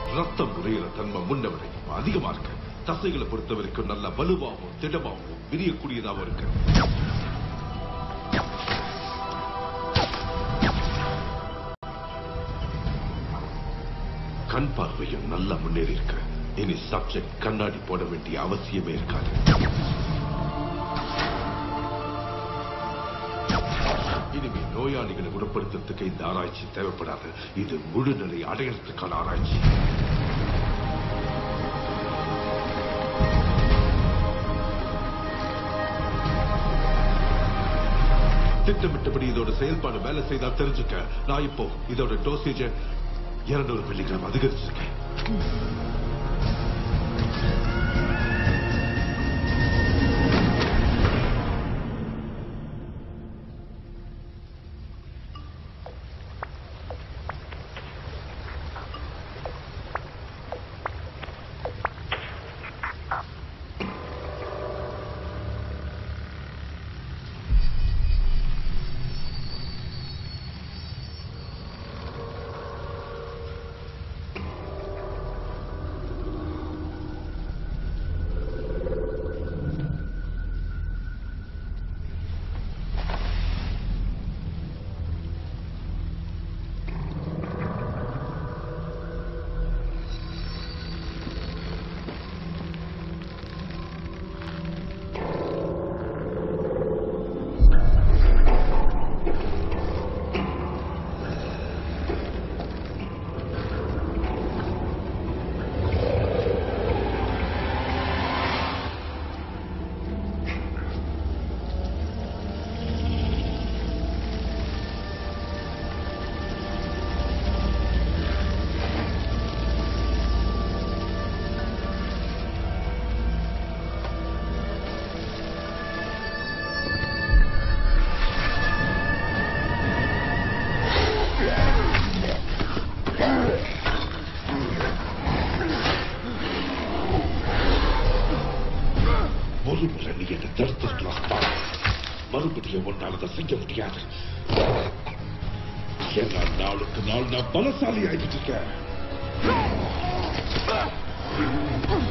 ரத்தம் உரையிற தன்மை முன்ன விட இப்ப அதிகமா இருக்கு தசைகளை பொறுத்த வரைக்கும் நல்ல வலுவாகவும் திடமாகவும் விரியக்கூடியதாகவும் இருக்கு கண் பார்வையும் நல்லா முன்னேறி இருக்கு இனி சப்ஜெக்ட் கண்ணாடி போட வேண்டிய அவசியமே இருக்காது இனிமே நோயாளிகளை குணப்படுத்துறதுக்கு இந்த ஆராய்ச்சி தேவைப்படாது இது முழுநிலை அடையறதுக்கான ஆராய்ச்சி திட்டமிட்டபடி இதோட செயல்பாடு வேலை செய்தா தெரிஞ்சுக்க நான் இப்போ இதோட டோசேஜ 200 மில்லிகிராம் அதிகரிச்சிருக்கேன் ஒருமுறை நீ என்னை தடுத்திருக்கலாம் தான். மறுபடியும் உன்னால அதை செய்ய முடியாது ஏன்னா நாளுக்கு நாள் நான் பலசாலி ஆகிட்டு இருக்கேன்